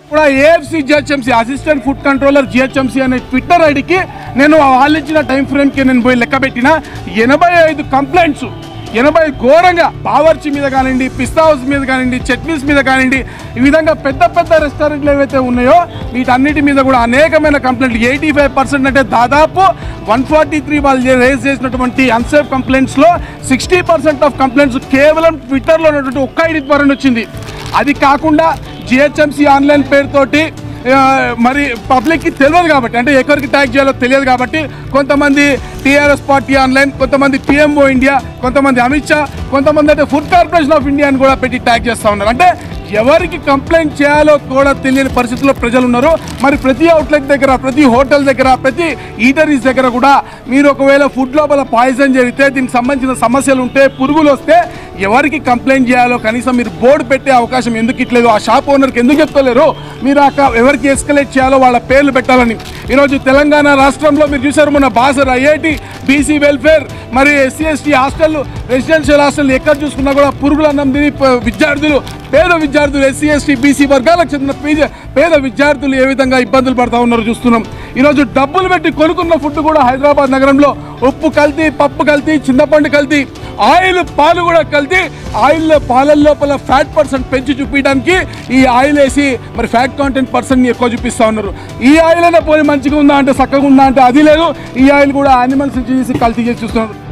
కూడా AFC GHMC assistant food controller GHMC అనే Twitter ఐడికి నేను వాళ్ళు ఇచ్చిన టైం ఫ్రేమ్కి నేను పోయి లెక్క పెట్టిన ఎనభై ఐదు కంప్లైంట్స్ ఎనభై ఘోరంగా బావర్చి మీద కానివ్వండి పిస్తా హౌస్ మీద కానివ్వండి చట్నీస్ మీద కానివ్వండి ఈ విధంగా పెద్ద పెద్ద రెస్టారెంట్లు ఏవైతే ఉన్నాయో వీటన్నిటి మీద కూడా అనేకమైన కంప్లైంట్లు ఎయిటీ ఫైవ్ పర్సెంట్ అంటే దాదాపు వన్ ఫార్టీ త్రీ వాళ్ళు రేజ్ చేసినటువంటి అన్సేఫ్ కంప్లైంట్స్లో సిక్స్టీ పర్సెంట్ ఆఫ్ కంప్లైంట్స్ కేవలం ట్విట్టర్లో ఉన్నటువంటి ఒక్క ఐడి ద్వారా వచ్చింది అది కాకుండా జిహెచ్ఎంసీ ఆన్లైన్ పేరుతోటి ఆ, మరి పబ్లిక్కి తెలియదు కాబట్టి అంటే ఎవరికి ట్యాగ్ చేయాలో తెలియదు కాబట్టి కొంతమంది టీఆర్ఎస్ పార్టీ ఆన్లైన్ కొంతమంది పిఎంఓ ఇండియా కొంతమంది అమిత్ షా కొంతమంది అంటే ఫుడ్ కార్పొరేషన్ ఆఫ్ ఇండియా అని కూడా పెట్టి ట్యాగ్ చేస్తూ ఉన్నారు అంటే ఎవరికి కంప్లైంట్ చేయాలో కూడా తెలియని పరిస్థితుల్లో ప్రజలు ఉన్నారు మరి ప్రతి అవుట్లెట్ దగ్గర ప్రతి హోటల్ దగ్గర ప్రతి ఈటరీస్ దగ్గర కూడా మీరు ఒకవేళ ఫుడ్ లోపల పాయిజన్ జరిగితే దీనికి సంబంధించిన సమస్యలు ఉంటే పురుగులు వస్తే ఎవరికి కంప్లైంట్ చేయాలో కనీసం మీరు బోర్డు పెట్టే అవకాశం ఎందుకు ఇట్లేదు ఆ షాప్ ఓనర్కి ఎందుకు చెప్తలేరు మీరు అక్క ఎవరికి ఎస్కలేట్ చేయాలో వాళ్ళ పేర్లు పెట్టాలని ఈరోజు తెలంగాణ రాష్ట్రంలో మీరు చూసారు మొన్న బాసర్ ఐఐటి బీసీ వెల్ఫేర్ మరి SC ST hostel residential hostel ఎక్కడ చూసుకున్నా కూడా పురుగులు అన్నం తిని ప- విద్యార్థులు పేద విద్యార్థులు ఎస్సీ ఎస్టీ బీసీ వర్గాలకు చెందిన పీజ పేద విద్యార్థులు ఏ విధంగా ఇబ్బందులు పడతా ఉన్నారో చూస్తున్నాం ఈరోజు డబ్బులు పెట్టి కొనుక్కున్న ఫుడ్ కూడా హైదరాబాద్ నగరంలో ఉప్పు కల్తీ పప్పు కల్తీ చింతపండు కల్తీ ఆయిల్ పాలు కూడా కల్తీ ఆయిల్ పాలల లోపల ఫ్యాట్ పర్సెంట్ పెంచి చూపించడానికి ఈ ఆయిల్ వేసి మరి ఫ్యాట్ కాంటెంట్ పర్సెంట్ ఎక్కువ చూపిస్తా ఉన్నారు ఈ ఆయిల్ అయినా పోయి మంచిగా ఉందా అంటే చక్కగా ఉందా అంటే అది లేదు ఈ ఆయిల్ కూడా యానిమల్స్ నుంచి తీసి కల్తీ చేసి చూస్తున్నారు